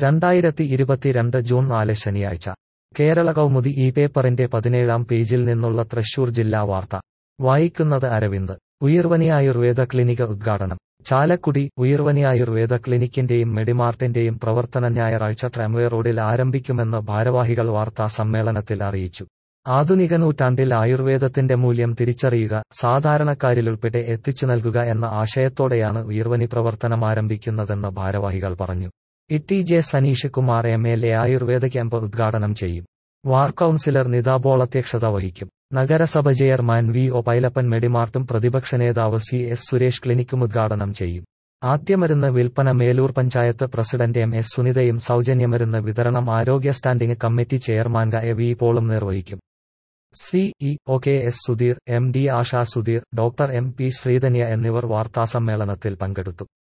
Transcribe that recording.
രണ്ടായിരത്തി ഇരുപത്തിരണ്ട് ജൂൺ നാല് ശനിയാഴ്ച കേരള കൗമുദി ഈ പേപ്പറിന്റെ പതിനേഴാം പേജിൽ നിന്നുള്ള തൃശൂർ ജില്ലാ വാർത്ത വായിക്കുന്നത് അരവിന്ദ് ഉയർവനി ആയുർവേദ ക്ലിനിക ഉദ്ഘാടനം ചാലക്കുടി ഉയർവനി ആയുർവേദ ക്ലിനിക്കിന്റെയും മെഡിമാർട്ടിന്റെയും പ്രവർത്തനം ഞായറാഴ്ച ട്രാംവേ റോഡിൽ ആരംഭിക്കുമെന്ന് ഭാരവാഹികൾ വാർത്താ സമ്മേളനത്തിൽ അറിയിച്ചു ആധുനിക നൂറ്റാണ്ടിൽ ആയുർവേദത്തിന്റെ മൂല്യം തിരിച്ചറിയുക സാധാരണക്കാരിലുൾപ്പെടെ എത്തിച്ചു നൽകുക എന്ന ആശയത്തോടെയാണ് ഉയർവനി പ്രവർത്തനം ആരംഭിക്കുന്നതെന്ന് ഭാരവാഹികൾ പറഞ്ഞു E J Saneesh Kumar M L A Ayurveda camp ഉദ്ഘാടനം ചെയ്യും വാർ കൌൺസിലർ നിതാബോൾ അധ്യക്ഷത വഹിക്കും നഗരസഭ ചെയർമാൻ വി ഒ പൈലപ്പൻ മെഡിമാർട്ടും പ്രതിപക്ഷ നേതാവ് സി എസ് സുരേഷ് ക്ലിനിക്കും ഉദ്ഘാടനം ചെയ്യും ആദ്യമരുന്ന് വിൽപ്പന Melur panchayat president M S സുനിതയും സൗജന്യമരുന്ന് വിതരണം ആരോഗ്യ സ്റ്റാൻഡിംഗ് കമ്മിറ്റി ചെയർമാൻ ഗ വി പോളും നിർവഹിക്കും C E O K S Sudheer M D ASHA Sudheer doctor M P Sreedhanya എന്നിവർ വാർത്താസമ്മേളനത്തിൽ പങ്കെടുത്തു